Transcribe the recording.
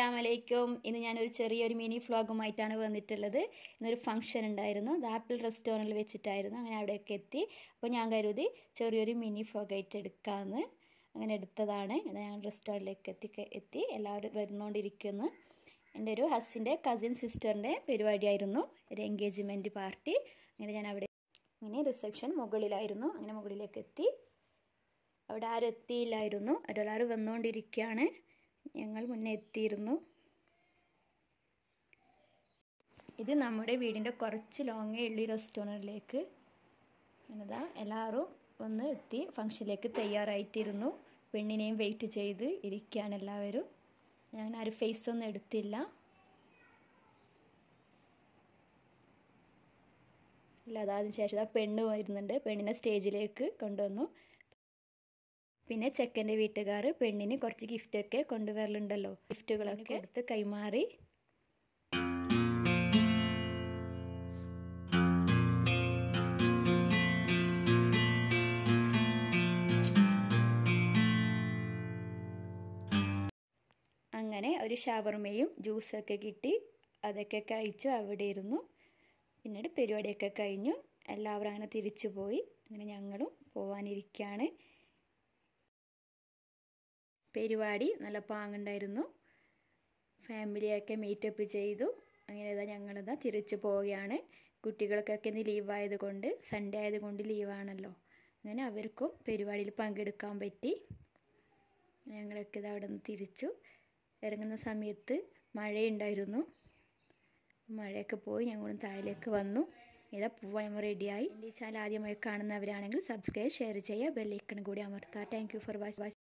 അസ്സലാമലൈക്കും ഇന്ന് ഞാനൊരു ചെറിയൊരു മിനി ഫ്ലോഗുമായിട്ടാണ് വന്നിട്ടുള്ളത് ഇന്നൊരു ഫംഗ്ഷൻ ഉണ്ടായിരുന്നു അത് ആപ്പിൾ റെസ്റ്റോറൻറ്റിൽ വെച്ചിട്ടായിരുന്നു അങ്ങനെ അവിടെയൊക്കെ എത്തി അപ്പോൾ ഞാൻ കരുതി ചെറിയൊരു മിനി ഫ്ലോഗായിട്ട് എടുക്കാമെന്ന് അങ്ങനെ എടുത്തതാണ് ഞാൻ റെസ്റ്റോറൻറ്റിലേക്ക് എത്തി എത്തി എല്ലാവരും വരുന്നുകൊണ്ടിരിക്കുന്നു എൻ്റെ ഒരു ഹസ്സിൻ്റെ കസിൻ സിസ്റ്ററിൻ്റെ പരിപാടിയായിരുന്നു ഒരു എൻഗേജ്മെൻറ്റ് പാർട്ടി അങ്ങനെ ഞാൻ അവിടെ അങ്ങനെ റിസപ്ഷൻ മുകളിലായിരുന്നു അങ്ങനെ മുകളിലേക്ക് എത്തി അവിടെ ആരും എത്തിയില്ലായിരുന്നു അവരെല്ലാവരും വന്നുകൊണ്ടിരിക്കുകയാണ് ഞങ്ങൾ മുന്നേ എത്തിയിരുന്നു ഇത് നമ്മുടെ വീടിൻ്റെ കുറച്ച് ലോങ്ങേ ഉള്ളി റെസ്റ്റോറൻറ്റിലേക്ക് എന്നതാ എല്ലാവരും ഒന്ന് എത്തി ഫംഗ്ഷനിലേക്ക് തയ്യാറായിട്ടിരുന്നു പെണ്ണിനെയും വെയിറ്റ് ചെയ്ത് ഇരിക്കുകയാണ് എല്ലാവരും ഞാൻ ആരും ഫേസ് ഒന്നും എടുത്തില്ല ഇല്ല അതിന് ശേഷം ആ പെണ്ണ് വരുന്നുണ്ട് പെണ്ണിനെ സ്റ്റേജിലേക്ക് കൊണ്ടുവന്നു പിന്നെ ചെക്കൻ്റെ വീട്ടുകാർ പെണ്ണിന് കുറച്ച് ഗിഫ്റ്റൊക്കെ കൊണ്ടുവരലുണ്ടല്ലോ ഗിഫ്റ്റുകളൊക്കെ എടുത്ത് കൈമാറി അങ്ങനെ ഒരു ഷവർമയും ജ്യൂസൊക്കെ കിട്ടി അതൊക്കെ കഴിച്ചു അവിടെ ഇരുന്നു പിന്നീട് പരിപാടിയൊക്കെ കഴിഞ്ഞു എല്ലാവരും അങ്ങനെ തിരിച്ചു പോയി അങ്ങനെ ഞങ്ങളും പോവാനിരിക്കുകയാണ് പരിപാടി നല്ല പാങ്ങുണ്ടായിരുന്നു ഫാമിലിയൊക്കെ മീറ്റപ്പ് ചെയ്തു അങ്ങനെ ഇതാ ഞങ്ങളിതാ തിരിച്ചു പോവുകയാണ് കുട്ടികൾക്കൊക്കെ ഇന്ന് ലീവായത് കൊണ്ട് സൺഡേ ആയതുകൊണ്ട് ലീവാണല്ലോ അങ്ങനെ അവർക്കും പരിപാടിയിൽ പങ്കെടുക്കാൻ പറ്റി ഞങ്ങളൊക്കെ ഇത് അവിടെ നിന്ന് തിരിച്ചു ഇറങ്ങുന്ന സമയത്ത് മഴയുണ്ടായിരുന്നു മഴയൊക്കെ പോയി ഞങ്ങളും താഴേക്ക് വന്നു ഇതാ പോവാൻ നമ്മൾ റെഡിയായി എൻ്റെ ഈ ചാനൽ ആദ്യമായി കാണുന്നവരാണെങ്കിൽ സബ്സ്ക്രൈബ് ഷെയർ ചെയ്യുക ബെല്ലൈക്കൺ കൂടി അമർത്തുക താങ്ക് യു ഫോർ വാച്ച്